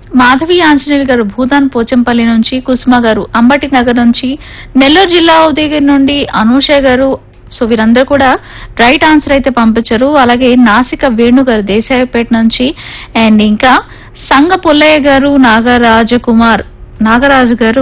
మాధవి ఆంజనేయులు గారు భూదాన్ పోచంపల్లి నుంచి కుసుమ గారు అంబటి నగర్ నుంచి నెల్లూరు జిల్లా ఉదయగిరి నుండి అనూష గారు సో వీరందరూ కూడా రైట్ ఆన్సర్ అయితే పంపించారు అలాగే నాసిక వేణు గారు దేశాయపేట నుంచి అండ్ ఇంకా సంగ పుల్లయ్య గారు నాగరాజు కుమార్ నాగరాజు గారు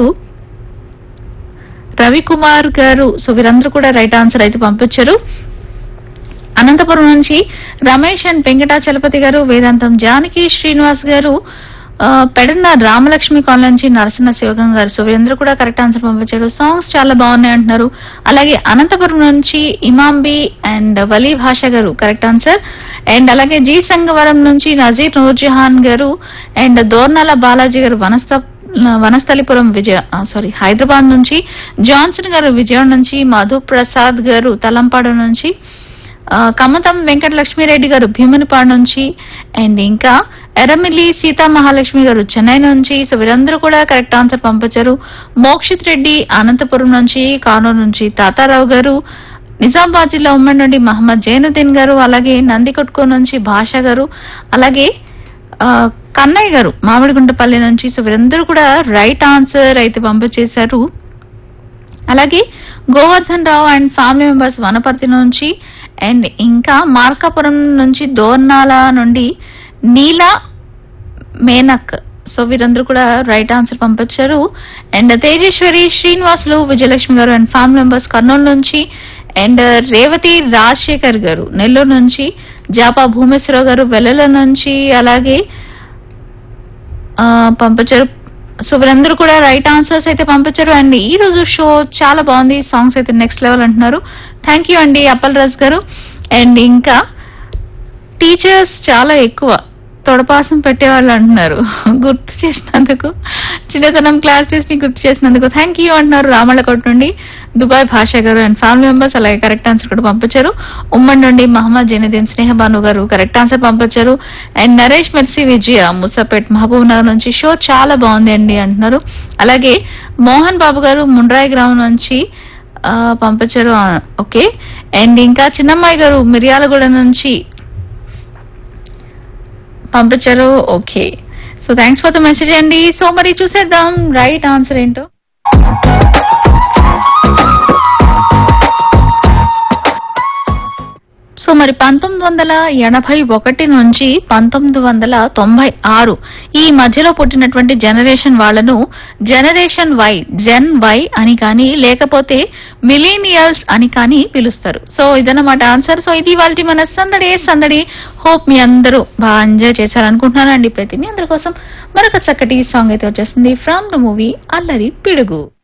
రవికుమార్ గారు సో వీరందరూ కూడా రైట్ ఆన్సర్ అయితే పంపించారు అనంతపురం నుంచి రమేష్ అండ్ వెంకటాచలపతి గారు వేదాంతం జానకి శ్రీనివాస్ గారు ఆ, పెడన్న రామలక్ష్మి కాలనీ నుంచి నరసింహ శివగం గారు సో వీరందరూ కూడా కరెక్ట్ ఆన్సర్ పంపించారు సాంగ్స్ చాలా బాగున్నాయి అంటున్నారు అలాగే అనంతపురం నుంచి Imambi and Wali Basha garu correct answer and అలాగే జీ సంగవరం నుంచి నజీర్ నూర్జహాన్ గారు అండ్ దోర్నాల బాలాజీ గారు వనస్థ వనస్థలిపురం విజయ సారీ హైదరాబాద్ నుంచి జాన్సన్ గారు విజయవాడ నుంచి మధు ప్రసాద్ గారు తలంపాడు నుంచి ఆ, కమతం వెంకట లక్ష్మీరెడ్డి గారు భీమునిపాడు నుంచి అండ్ ఇంకా ఎర్రమిల్లి సీతా మహాలక్ష్మి గారు చెన్నై నుంచి సో వీరందరూ కూడా కరెక్ట్ ఆన్సర్ పంపించారు మోక్షిత్ రెడ్డి అనంతపురం నుంచి కానూరు నుంచి తాతారావు గారు నిజామాబాద్ జిల్లా ఉమ్మడి నుండి మహమ్మద్ జైనుద్దీన్ గారు అలాగే నందికొట్కో నుంచి భాష గారు అలాగే ఆ, కన్నయ్య గారు మామిడిగుంటపల్లి నుంచి సో వీరందరూ కూడా రైట్ ఆన్సర్ అయితే పంపించేశారు అలాగే Govardhan Rao and family members Wanaparthy నుంచి అండ్ ఇంకా మార్కాపురం నుంచి దోర్నాల నుండి నీలా మేనక్ సో వీరందరూ కూడా రైట్ ఆన్సర్ పంపించారు and Tejeswari Srinivasulu Vijayalakshmi garu and family members Kurnool నుంచి అండ్ రేవతి రాజశేఖర్ గారు నెల్లూరు నుంచి జాపా భూమేశ్వరరావు గారు వెల్లల నుంచి అలాగే ఆ, పంపించారు సో వీరందరూ కూడా రైట్ ఆన్సర్స్ అయితే పంపించారు అండ్ ఈ రోజు షో చాలా బాగుంది సాంగ్స్ అయితే నెక్స్ట్ లెవెల్ అంటున్నారు థ్యాంక్ యూ అండి అప్పల్ రాజ్ గారు అండ్ ఇంకా టీచర్స్ చాలా ఎక్కువ తొడపాసం పెట్టేవాళ్ళు అంటున్నారు గుర్తు చేసినందుకు చిన్నతనం క్లాసెస్ ని గుర్తు చేసినందుకు థ్యాంక్ యూ అంటున్నారు రామళ్ళకోట నుండి Dubai Basha garu and family members అలాగే కరెక్ట్ ఆన్సర్ కూడా పంపించారు ఉమ్మడి నుండి మహమ్మద్ జైనుద్దీన్ స్నేహ భాను గారు కరెక్ట్ ఆన్సర్ పంపించారు అండ్ నరేష్ మెర్సీ విజయ ముసాపేట్ మహబూబ్ నగర్ నుంచి షో చాలా బాగుంది అండి అంటున్నారు అలాగే మోహన్ బాబు గారు ముండ్రాయి గ్రామం నుంచి ఆ, పంపించారు ఆ, ఓకే అండ్ ఇంకా చిన్నమ్మాయి గారు మిర్యాలగూడ నుంచి పంపించారు okay so thanks for the message అండి సో మరి చూసేద్దాం రైట్ ఆన్సర్ ఏంటో సో మరి పంతొమ్మిది వందల ఎనభై ఒకటి నుంచి పంతొమ్మిది వందల తొంభై ఆరు ఈ మధ్యలో పుట్టినటువంటి జనరేషన్ వాళ్ళను జనరేషన్ వై జెన్ వై అని కానీ లేకపోతే మిలీనియల్స్ అని కానీ పిలుస్తారు సో ఇదన్నమాట ఆన్సర్ సో ఇది వాళ్ళ మన సందడి సందడి హోప్ మీ అందరూ బాగా ఎంజాయ్ చేశారనుకుంటున్నానండి ప్రతి మీ అందరి కోసం మరొక చక్కటి సాంగ్ అయితే వచ్చేస్తుంది ఫ్రమ్ ద మూవీ అల్లరి పిడుగు